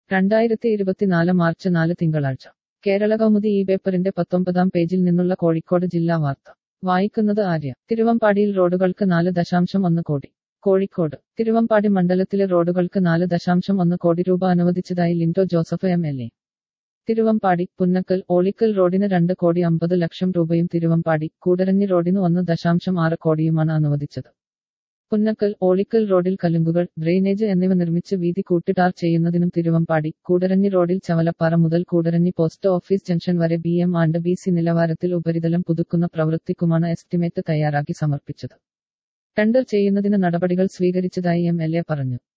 രണ്ടായിരത്തി ഇരുപത്തിനാല് മാർച്ച് നാല് തിങ്കളാഴ്ച കേരള കൗമുദി ഈ പേപ്പറിന്റെ പത്തൊമ്പതാം പേജിൽ നിന്നുള്ള കോഴിക്കോട് ജില്ലാ വാർത്ത വായിക്കുന്നത് ആര്യ തിരുവമ്പാടിയിൽ റോഡുകൾക്ക് നാല് ദശാംശം ഒന്ന് കോടി കോഴിക്കോട് തിരുവമ്പാടി മണ്ഡലത്തിലെ റോഡുകൾക്ക് നാല് ദശാംശം ഒന്ന് കോടി രൂപ അനുവദിച്ചതായി Lindo Joseph M L A Thiruvambady Punnakkal Olikkal റോഡിന് രണ്ട് കോടി അമ്പത് ലക്ഷം രൂപയും തിരുവമ്പാടി കൂടരഞ്ഞി റോഡിന് ഒന്ന് ദശാംശം ആറ് കോടിയുമാണ് അനുവദിച്ചത് പുന്നക്കൽ ഓളിക്കൽ റോഡിൽ കലുങ്കുകൾ ഡ്രെയിനേജ് എന്നിവ നിർമ്മിച്ച് വീതി കൂട്ടിടാർ ചെയ്യുന്നതിനും തിരുവമ്പാടി കൂടരഞ്ഞി റോഡിൽ ചവലപ്പാറ മുതൽ കൂടരഞ്ഞി പോസ്റ്റ് ഓഫീസ് ജംഗ്ഷൻ വരെ B M and B C നിലവാരത്തിൽ ഉപരിതലം പുതുക്കുന്ന പ്രവൃത്തിക്കുമാണ് എസ്റ്റിമേറ്റ് തയ്യാറാക്കി സമർപ്പിച്ചത് ടെൻഡർ ചെയ്യുന്നതിന് നടപടികൾ സ്വീകരിച്ചതായി എം എൽ എ പറഞ്ഞു